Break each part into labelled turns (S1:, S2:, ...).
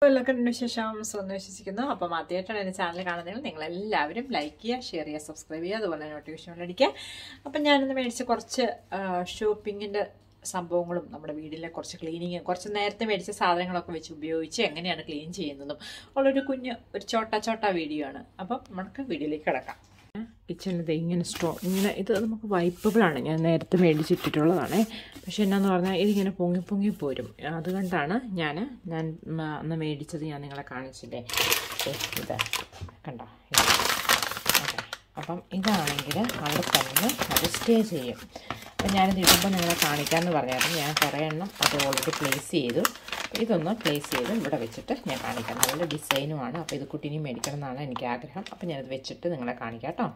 S1: എല്ലാവർക്കും വിശേഷം സ്വന്തം വിശ്വസിക്കുന്നു അപ്പം ആദ്യമായിട്ടാണ് എൻ്റെ ചാനൽ കാണുന്നതെങ്കിൽ നിങ്ങൾ എല്ലാവരും ലൈക്ക് ചെയ്യുക ഷെയർ ചെയ്യുക സബ്സ്ക്രൈബ് ചെയ്യുക അതുപോലെ നോട്ടിഫിക്കേഷൻ അടിക്കുക അപ്പം ഞാനിന്ന് മേടിച്ച കുറച്ച് ഷോപ്പിങ്ങിൻ്റെ സംഭവങ്ങളും നമ്മുടെ വീട്ടിലെ കുറച്ച് ക്ലീനിങ് കുറച്ച് നേരത്തെ മേടിച്ച സാധനങ്ങളൊക്കെ വെച്ച് ഉപയോഗിച്ച് എങ്ങനെയാണ് ക്ലീൻ ചെയ്യുന്നതും ഉള്ളൊരു കുഞ്ഞ് ഒരു ചോട്ട ചോട്ട വീഡിയോ ആണ് അപ്പം നമുക്ക് വീഡിയോയിലേക്ക് കിടക്കാം കിച്ചണിൽ ഇങ്ങനെ സ്ട്രോ ഇങ്ങനെ ഇത് നമുക്ക് വൈപ്പബിളാണ് ഞാൻ നേരത്തെ മേടിച്ചിട്ടിട്ടുള്ളതാണ് പക്ഷെ എന്നാന്ന് പറഞ്ഞാൽ ഇതിങ്ങനെ പൊങ്ങി പൊങ്ങി പോരും അതുകൊണ്ടാണ് ഞാൻ ഞാൻ മ, അന്ന് മേടിച്ചത് ഞാൻ നിങ്ങളെ കാണിച്ചില്ലേ ദേ, ഇത് കണ്ടോ ഇത്. ഓക്കെ അപ്പം ഇതാണെങ്കിൽ അവിടെ തന്നെ അത് സ്റ്റേ ചെയ്യും അപ്പം ഞാനിത് ഇടുമ്പോൾ നിങ്ങളെ കാണിക്കാമെന്ന് പറഞ്ഞായിരുന്നു ഞാൻ കുറേ എണ്ണം അത് ഓൾറെഡി പ്ലേസ് ചെയ്തു ഇതൊന്ന് പ്ലേസ് ചെയ്ത് ഇവിടെ വെച്ചിട്ട് ഞാൻ കാണിക്കാം നല്ല ഡിസൈനുമാണ് അപ്പോൾ ഇത് കുട്ടീനെ മേടിക്കണം എന്നാണ് എനിക്ക് ആഗ്രഹം അപ്പോൾ ഞാനത് വെച്ചിട്ട് നിങ്ങളെ കാണിക്കാം കേട്ടോ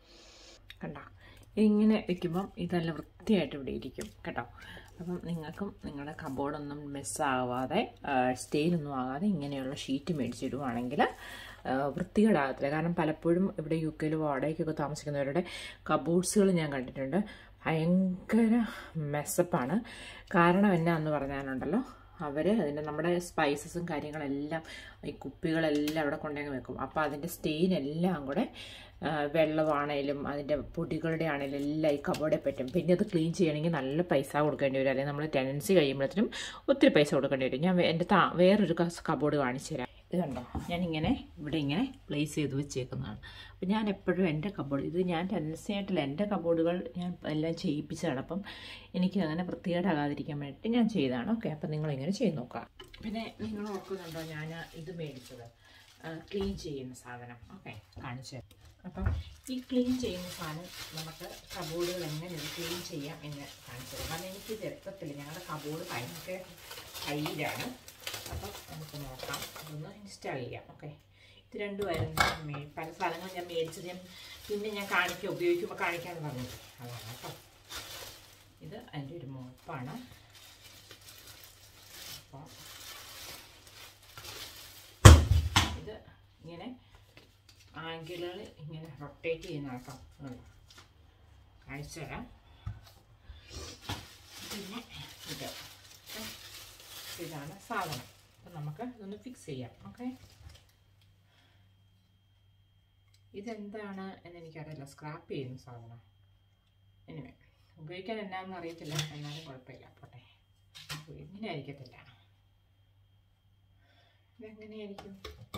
S1: കണ്ടോ ഇങ്ങനെ വെക്കുമ്പം ഇതല്ല വൃത്തിയായിട്ട് ഇവിടെ ഇരിക്കും കേട്ടോ അപ്പം നിങ്ങൾക്കും നിങ്ങളുടെ കബോർഡൊന്നും മിസ്സാവാതെ സ്റ്റെയിലൊന്നും ആകാതെ ഇങ്ങനെയുള്ള ഷീറ്റ് മേടിച്ചിടുവാണെങ്കിൽ വൃത്തികേടാകത്തില്ല കാരണം പലപ്പോഴും ഇവിടെ യു കെയിൽ വാടകയ്ക്കൊക്കെ താമസിക്കുന്നവരുടെ കബോർഡ്സുകൾ ഞാൻ കണ്ടിട്ടുണ്ട് ഭയങ്കര മെസ്സപ്പാണ് കാരണം എന്നാന്ന് പറഞ്ഞാലുണ്ടല്ലോ അവർ അതിൻ്റെ നമ്മുടെ സ്പൈസസും കാര്യങ്ങളെല്ലാം ഈ കുപ്പികളെല്ലാം അവിടെ കൊണ്ടുപോയി വെക്കും അപ്പോൾ അതിൻ്റെ സ്റ്റെയിൻ എല്ലാം കൂടെ ആ, വെള്ളമാണേലും അതിൻ്റെ പൊടികളുടെ ആണേലും എല്ലാം ഈ കബോർഡിൽ പറ്റും പിന്നെ അത് ക്ലീൻ ചെയ്യണമെങ്കിൽ നല്ല പൈസ കൊടുക്കേണ്ടി വരും അല്ലെങ്കിൽ നമ്മൾ ടെനൻസി കഴിയുമ്പോഴത്തേനും ഒത്തിരി പൈസ കൊടുക്കേണ്ടി വരും ഞാൻ വേ- എൻ്റെ താ വേറൊരു കബോർഡ് കാണിച്ചു തരാം ഇത് കണ്ടോ ഞാനിങ്ങനെ ഇവിടെ ഇങ്ങനെ പ്ലേസ് ചെയ്ത് വെച്ചേക്കുന്നതാണ് അപ്പം ഞാൻ എപ്പോഴും എൻ്റെ കബോർഡ് ഇത് ഞാൻ ടെൻസി ആയിട്ടില്ല എൻ്റെ കബോർഡുകൾ ഞാൻ എല്ലാം ചെയ്യിപ്പിച്ചതാണ് അപ്പം എനിക്ക് അങ്ങനെ വൃത്തികേടാകാതിരിക്കാൻ വേണ്ടിയിട്ട് ഞാൻ ചെയ്തതാണ് ഓക്കെ അപ്പം നിങ്ങളിങ്ങനെ ചെയ്ത് നോക്കുക പിന്നെ നിങ്ങൾ ഓർക്കുന്നുണ്ടോ ഞാൻ ഇത് മേടിച്ചത് ക്ലീൻ ചെയ്യുന്ന സാധനം ഓക്കെ കാണിച്ചു തരാം. അപ്പം ഈ ക്ലീൻ ചെയ്യുന്ന സാധനം നമുക്ക് കബോർഡുകൾ എങ്ങനെ ക്ലീൻ ചെയ്യാം എന്ന് കാണിച്ചു തരാം കാരണം എനിക്ക് ഇത് എത്തത്തില്ല ഞങ്ങളുടെ കബോർഡ് ഭയങ്കര ഹൈയിലാണ് അപ്പം നമുക്ക് നോക്കാം അതൊന്ന് ഇൻസ്റ്റാൾ ചെയ്യാം ഓക്കെ ഇത് രണ്ടുമായിരുന്നു ഞാൻ മേ പല സാധനങ്ങൾ ഞാൻ മേടിച്ചത് ഞാൻ പിന്നെ ഞാൻ കാണിക്കുക ഉപയോഗിക്കുമ്പോൾ കാണിക്കാമെന്ന് പറഞ്ഞത് അതാണ് കേട്ടോ ഇത് അതിൻ്റെ ഒരു മോപ്പാണ് അപ്പോൾ ഇത് ഇങ്ങനെ ആംഗിളുകൾ ഇങ്ങനെ റൊട്ടേറ്റ് ചെയ്യുന്ന കേട്ടോ അതുകൊണ്ട് കാണിച്ചു തരാം പിന്നെ ഇത് ഓക്കേ. ഇതാണ് സാധനം അപ്പം നമുക്ക് ഇതൊന്ന് ഫിക്സ് ചെയ്യാം ഓക്കെ ഇതെന്താണ് എന്ന് എനിക്കറിയില്ല സ്ക്രാപ്പ് ചെയ്യുന്ന സാധനം എനിവേ ഉപയോഗിക്കാൻ എന്നാന്ന് അറിയത്തില്ല എന്നാലും കുഴപ്പമില്ല പോട്ടെ ഇങ്ങനെ ആയിരിക്കത്തില്ല ഇതെങ്ങനെയായിരിക്കും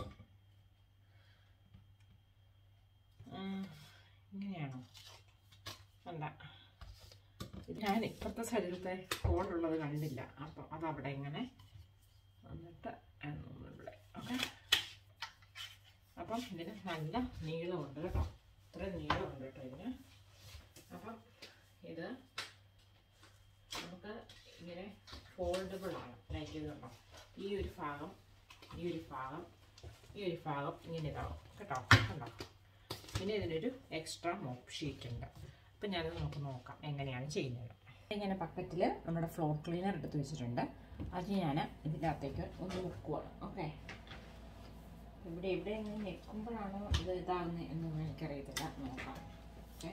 S1: ഉം, ഇങ്ങനെയാണോ അല്ല ഞാൻ ഇപ്പുറത്തെ സൈഡിലത്തെ കോളുള്ളത് കണ്ടില്ല അപ്പോൾ അതവിടെ ഇങ്ങനെ എന്നിട്ട് ഇവിടെ ഓക്കെ അപ്പം ഇതിന് നല്ല നീളമുണ്ട് കേട്ടോ ഇത്ര നീളമുണ്ട് കേട്ടോ ഇതിന് അപ്പം ഇത് നമുക്ക് ഇങ്ങനെ ഫോൾഡബിൾ ആണ് ലൈക്ക് ഇത് കണ്ടോ ഈ ഒരു ഭാഗം ഈ ഒരു ഭാഗം ഈ ഒരു ഭാഗം ഇങ്ങനെ ഇതാവും കേട്ടോ കണ്ടോ പിന്നെ ഇതിനൊരു എക്സ്ട്രാ മോപ്പ് ഷീറ്റ് ഉണ്ട് അപ്പം ഞാനത് നമുക്ക് നോക്കാം എങ്ങനെയാണ് ചെയ്യുന്നത് ഇങ്ങനെ പക്കറ്റിൽ നമ്മുടെ ഫ്ലോർ ക്ലീനർ എടുത്ത് വെച്ചിട്ടുണ്ട് അത് ഞാൻ ഇതിൻ്റെ അകത്തേക്ക് ഒന്ന് മുക്കുവാണ് ഓക്കെ ഇവിടെ ഇവിടെ ഇങ്ങനെ ഞെക്കുമ്പോഴാണോ ഇത് ഇതാകുന്നത് എന്നൊന്നും എനിക്കറിയത്തില്ല നോക്കാം ഓക്കെ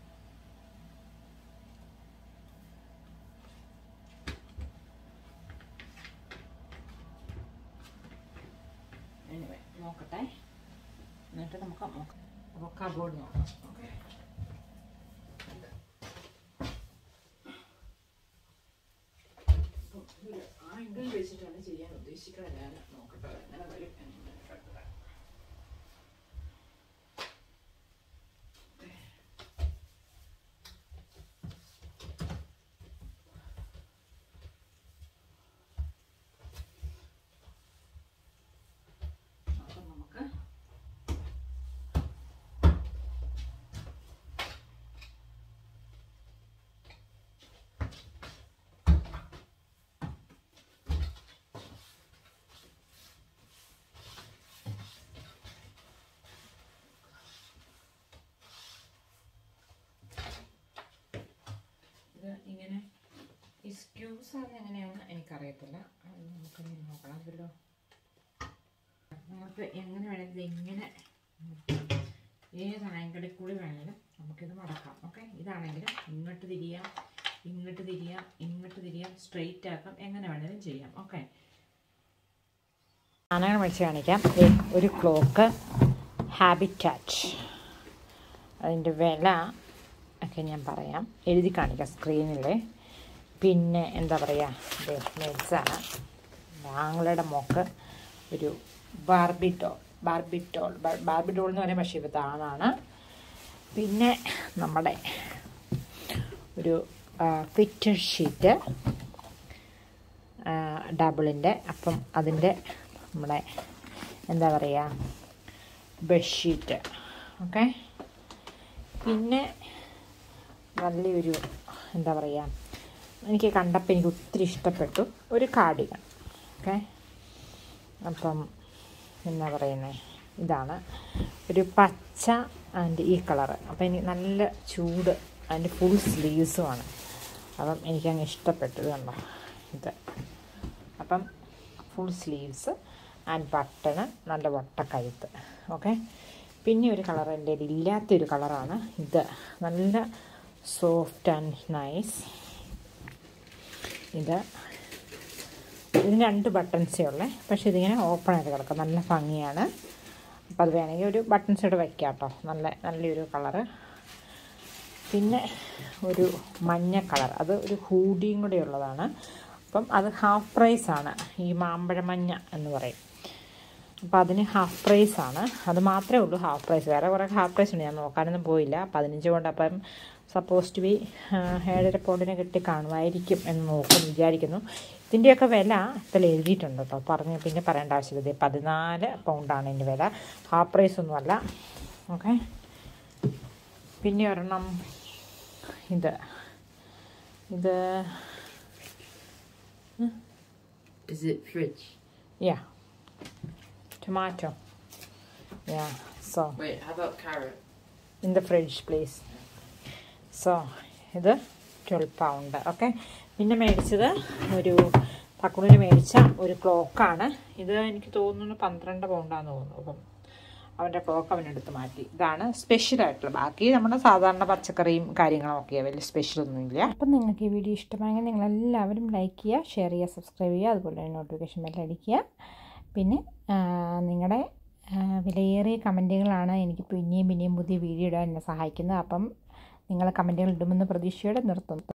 S1: എനിവേ നോക്കട്ടെ എന്നിട്ട് നമുക്ക് നോക്കാം അപ്പോൾ കബോർഡ് നോക്കാം ഓക്കെ ആംഗിൾ വെച്ചിട്ടാണ് ചെയ്യാൻ ഉദ്ദേശിക്കുന്നത് ഞാൻ നോക്കട്ടെ എങ്ങനെ വരും എന്ന് നോക്കട്ടെ. അപ്പം നമുക്ക് ഇത് ഇങ്ങനെ ഈ സ്ക്യൂസ് ആണ് എങ്ങനെയാണെന്ന് എനിക്കറിയത്തില്ല അത് നമുക്ക് ഇനി നോക്കണം അതല്ലോ നമുക്ക് എങ്ങനെ വേണമെങ്കിലും ഇങ്ങനെ ഏത് ആംഗിളിൽ കൂടി വേണമെങ്കിലും നമുക്കിത് മടക്കാം ഓക്കെ ഇതാണെങ്കിലും ഇങ്ങോട്ട് തിരിയാം ഇങ്ങോട്ട് തിരിയാം ഇങ്ങോട്ട് തിരിയാം സ്ട്രെയിറ്റ് ആക്കാം എങ്ങനെ വേണമെങ്കിലും ചെയ്യാം ഓക്കെ സാധനങ്ങൾ മേടിച്ച് കാണിക്കാം ദേ, ഒരു ക്ലോക്ക് ഹാബിറ്റാറ്റ് അതിൻ്റെ വില ഒക്കെ ഞാൻ പറയാം എഴുതി കാണിക്കാം സ്ക്രീനിൽ പിന്നെ എന്താ പറയുക മേടിച്ചാണ് ആങ്ങളുടെ മോക്ക് ഒരു ബാർബിറ്റോൾ ബാർബിറ്റോൾ ബാർബിറ്റോൾ എന്ന് പറയുമ്പോൾ പക്ഷേ ഇത് ആണാണ് പിന്നെ നമ്മുടെ ഒരു ഫിറ്റർ ഷീറ്റ് ഡബിളിൻ്റെ അപ്പം അതിൻ്റെ നമ്മുടെ എന്താ പറയുക ബെഡ്ഷീറ്റ് ഓക്കെ പിന്നെ നല്ലൊരു എന്താ പറയുക എനിക്ക് കണ്ടപ്പോൾ എനിക്ക് ഒത്തിരി ഇഷ്ടപ്പെട്ടു ഒരു കാർഡിഗൺ ഓക്കെ അപ്പം എന്താ പറയുന്നത് ഇതാണ് ഒരു പച്ച ആൻഡ് ഈ കളറ് അപ്പം എനിക്ക് നല്ല ചൂട് അതിൻ്റെ ഫുൾ സ്ലീവ്സുമാണ് അപ്പം എനിക്കങ്ങ് ഇഷ്ടപ്പെട്ടു ഇത് കണ്ടോ ഇത് അപ്പം ഫുൾ സ്ലീവ്സ് ആൻഡ് ബട്ടണ് നല്ല വട്ടക്കഴുത്ത് ഓക്കെ പിന്നെ ഒരു കളർ എൻ്റെ കയ്യിൽ ഇല്ലാത്തൊരു കളറാണ് ഇത് നല്ല സോഫ്റ്റ് ആൻഡ് നൈസ് ഇത് ഇതിന് രണ്ട് ബട്ടൺസേ ഉള്ളേ പക്ഷേ ഇതിങ്ങനെ ഓപ്പൺ ആയിട്ട് കിടക്കും നല്ല ഭംഗിയാണ് അപ്പോൾ അത് വേണമെങ്കിൽ ഒരു ബട്ടൺസ് ഇവിടെ വയ്ക്കാം കേട്ടോ നല്ല നല്ലൊരു കളറ് പിന്നെ ഒരു മഞ്ഞ കളർ അത് ഒരു ഹൂഡിയും കൂടെ ഉള്ളതാണ് അപ്പം അത് ഹാഫ് പ്രൈസാണ് ഈ മാമ്പഴ മഞ്ഞ എന്ന് പറയും അപ്പോൾ അതിന് ഹാഫ് പ്രൈസ് ആണ് അത് മാത്രമേ ഉള്ളൂ ഹാഫ് പ്രൈസ് വേറെ കുറേ ഹാഫ് പ്രൈസ് ഉണ്ട് ഞാൻ നോക്കാനൊന്നും പോയില്ല പതിനഞ്ച് കൊണ്ട് അപ്പം സപ്പോസ് ടു ബി ഏഴര പൗണ്ടിന് കിട്ടി കാണുമായിരിക്കും എന്ന് നോക്കുന്നു വിചാരിക്കുന്നു ഇതിൻ്റെയൊക്കെ വില ഇതിൽ എഴുതിയിട്ടുണ്ട് കേട്ടോ പറഞ്ഞ് പിന്നെ പറയേണ്ട ആവശ്യമില്ല ഇത് പതിനാല് പൗണ്ടാണ് ഇതിൻ്റെ വില ഹാഫ് പ്രൈസ് ഒന്നുമല്ല ഓക്കെ പിന്നെ ഒരെണ്ണം ഇത് ഇത്
S2: Is it fridge?
S1: Ya tomato ya so
S2: Wait, how about carrot?
S1: In the fridge please so ഇത് ട്വൽവ് പൗണ്ട് ഓക്കെ പിന്നെ മേടിച്ചത് ഒരു തക്കുളിന് മേടിച്ച ഒരു ക്ലോക്കാണ് ഇത് എനിക്ക് തോന്നുന്നു പന്ത്രണ്ട് പൗണ്ടാന്ന് തോന്നുന്നു അപ്പം അവൻ്റെ ക്ലോക്ക് അവനെടുത്ത് മാറ്റി ഇതാണ് സ്പെഷ്യലായിട്ടുള്ള ബാക്കി നമ്മുടെ സാധാരണ പച്ചക്കറിയും കാര്യങ്ങളും ഒക്കെയാണ് വലിയ സ്പെഷ്യലൊന്നുമില്ല അപ്പം നിങ്ങൾക്ക് ഈ വീഡിയോ ഇഷ്ടമായെങ്കിൽ നിങ്ങളെല്ലാവരും ലൈക്ക് ചെയ്യുക ഷെയർ ചെയ്യുക സബ്സ്ക്രൈബ് ചെയ്യുക അതുപോലെ തന്നെ നോട്ടിഫിക്കേഷൻ ബെൽ അടിക്കുക പിന്നെ നിങ്ങളുടെ വിലയേറിയ കമൻറ്റുകളാണ് എനിക്ക് പിന്നെയും പിന്നെയും പുതിയ വീഡിയോ ഇടാൻ എന്നെ സഹായിക്കുന്നത് അപ്പം നിങ്ങൾ കമൻറ്റുകൾ ഇടുമെന്ന് പ്രതീക്ഷയോടെ നിർത്തുന്നു